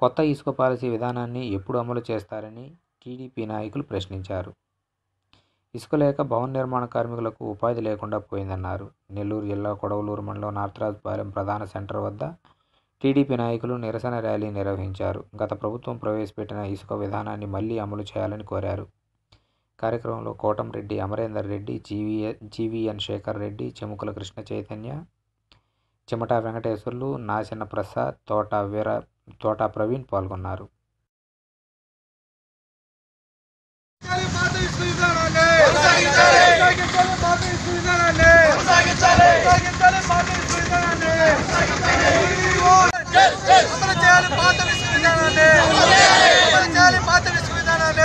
కొత్త ఇసుక పాలసీ విధానాన్ని ఎప్పుడు అమలు చేస్తారని టీడీపీ నాయకులు ప్రశ్నించారు ఇసుక లేక భవన నిర్మాణ కార్మికులకు ఉపాధి లేకుండా పోయిందన్నారు నెల్లూరు జిల్లా కొడవలూరు మండలం నార్తరాజుపాలెం ప్రధాన సెంటర్ వద్ద టీడీపీ నాయకులు నిరసన ర్యాలీ నిర్వహించారు గత ప్రభుత్వం ప్రవేశపెట్టిన ఇసుక విధానాన్ని మళ్లీ అమలు చేయాలని కోరారు కార్యక్రమంలో కోటంరెడ్డి అమరేందర్ రెడ్డి జీవీఎ జీవీఎన్ శేఖర్ రెడ్డి చెముకుల కృష్ణ చైతన్య చెమటా వెంకటేశ్వర్లు నాసిన ప్రసాద్ తోట వీర తోట ప్రవీణ్ పాల్గొన్నారు పాత ఇసుక విధానాన్ని కొనసాగించాలి పాత ఇసుక విధానాన్ని కొనసాగించాలి పాత ఇసుక విధానాన్ని అమలు చేయాలి పాత ఇసుక విధానాన్ని అమలు చేయాలి పాత ఇసుక విధానాన్ని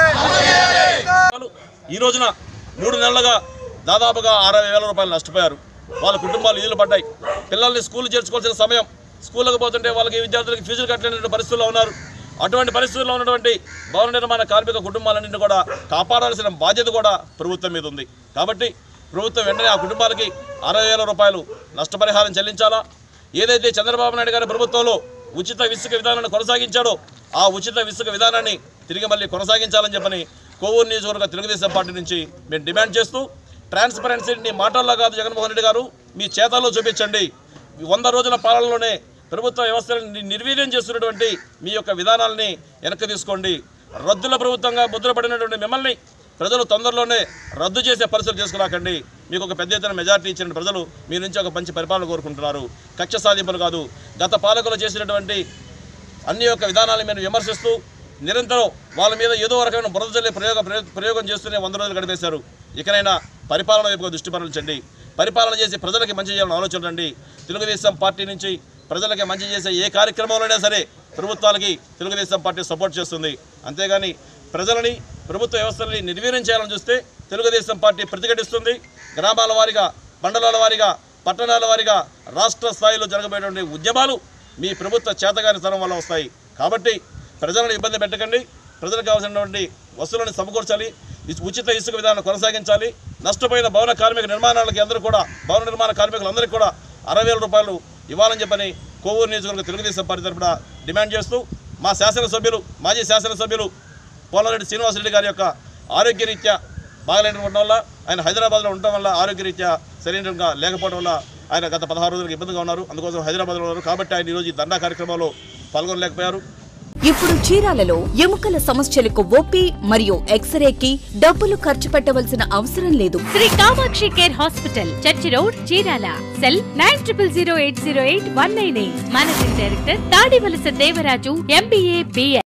వాళ్ళు ఈ రోజున మూడు నెలలుగా దాదాపుగా అరవై వేల రూపాయలు నష్టపోయారు వాళ్ళ కుటుంబాలు ఇల్లు పడ్డాయి పిల్లల్ని స్కూల్ చేర్చుకోవాల్సిన సమయం స్కూళ్ళకి పోతుంటే వాళ్ళకి విద్యార్థులకి ఫీజులు కట్టలేని పరిస్థితుల్లో ఉన్నారు అటువంటి పరిస్థితుల్లో ఉన్నటువంటి భవన నిర్మాణ కార్మిక కుటుంబాలన్నింటినీ కూడా కాపాడాల్సిన బాధ్యత కూడా ప్రభుత్వం మీద ఉంది కాబట్టి ప్రభుత్వం వెంటనే ఆ కుటుంబాలకి అరవై వేల రూపాయలు నష్టపరిహారం చెల్లించాలా ఏదైతే చంద్రబాబు నాయుడు గారి ప్రభుత్వంలో ఉచిత ఇసుక విధానాన్ని కొనసాగించాడో ఆ ఉచిత ఇసుక విధానాన్ని తిరిగి మళ్ళీ కొనసాగించాలని చెప్పని కోవూరు నియోజకవర్గ తెలుగుదేశం పార్టీ నుంచి మేము డిమాండ్ చేస్తూ ట్రాన్స్పరెన్సీని మాటల్లో కాదు జగన్మోహన్ రెడ్డి గారు మీ చేతల్లో చూపించండి ఈ వంద రోజుల పాలనలోనే ప్రభుత్వ వ్యవస్థలను ని- నిర్వీర్యం చేస్తున్నటువంటి మీ యొక్క విధానాలని వెనక్కి తీసుకోండి రద్దుల ప్రభుత్వంగా ముద్రపడినటువంటి మిమ్మల్ని ప్రజలు తొందరలోనే రద్దు చేసే పరిస్థితులు చేసుకురాకండి మీకు ఒక పెద్ద ఎత్తున మెజార్టీ ఇచ్చిన ప్రజలు మీ నుంచి ఒక మంచి పరిపాలన కోరుకుంటున్నారు కక్ష సాధింపులు కాదు గత పాలకులు చేసినటువంటి అన్ని యొక్క విధానాలను మేము విమర్శిస్తూ నిరంతరం వాళ్ళ మీద ఏదో రకమైన బురద జల్లే ప్రయోగ ప్రయోగ- ప్రయోగం చేస్తూనే వంద రోజులు గడిపేశారు ఇకనైనా పరిపాలన వైపుగా దృష్టి మరల్చండి పరిపాలన చేసి ప్రజలకి మంచి చేయాలని ఆలోచన రండి తెలుగుదేశం పార్టీ నుంచి ప్రజలకి మంచి చేసే ఏ కార్యక్రమంలోనే సరే ప్రభుత్వాలకి తెలుగుదేశం పార్టీ సపోర్ట్ చేస్తుంది అంతేగాని ప్రజలని ప్రభుత్వ వ్యవస్థలని నిర్వీర్యం చేయాలని చూస్తే తెలుగుదేశం పార్టీ ప్రతిఘటిస్తుంది గ్రామాల వారీగా మండలాల వారీగా పట్టణాల వారీగా రాష్ట్ర స్థాయిలో జరగబోయేటువంటి ఉద్యమాలు మీ ప్రభుత్వ చేతగాని తరం వల్ల వస్తాయి కాబట్టి ప్రజలను ఇబ్బంది పెట్టకండి ప్రజలకు కావాల్సినటువంటి వస్తువులను సమకూర్చాలి ఇసు- ఉచిత ఇసుక విధానం కొనసాగించాలి నష్టపోయిన భవన కార్మిక నిర్మాణాలకి అందరూ కూడా భవన నిర్మాణ కార్మికులందరికీ కూడా అరవై వేల రూపాయలు ఇవ్వాలని చెప్పని కోవూరు నియోజకవర్గ తెలుగుదేశం పార్టీ తరఫున డిమాండ్ చేస్తూ మా శాసనసభ్యులు మాజీ శాసనసభ్యులు పోలారెడ్డి శ్రీనివాసరెడ్డి గారి యొక్క ఆరోగ్యరీత్యా బాగలేకపోవడం వల్ల ఆయన హైదరాబాద్లో ఉండటం వల్ల ఆరోగ్యరీత్యా సరైనగా లేకపోవడం వల్ల ఆయన గత పదహారు రోజులకు ఇబ్బందిగా ఉన్నారు అందుకోసం హైదరాబాద్లో ఉన్నారు కాబట్టి ఆయన ఈరోజు ఈ దండా కార్యక్రమంలో పాల్గొనలేకపోయారు ఇప్పుడు చీరాలలో ఎముకల సమస్యలకు ఓపీ మరియు ఎక్స్రేకి డబ్బులు ఖర్చు పెట్టవలసిన అవసరం లేదు Shri Kamakshi care hospital church road Chirala cell nine triple zero eight zero eight one nine eight managing director Tadivalasa Devaraju MBA BL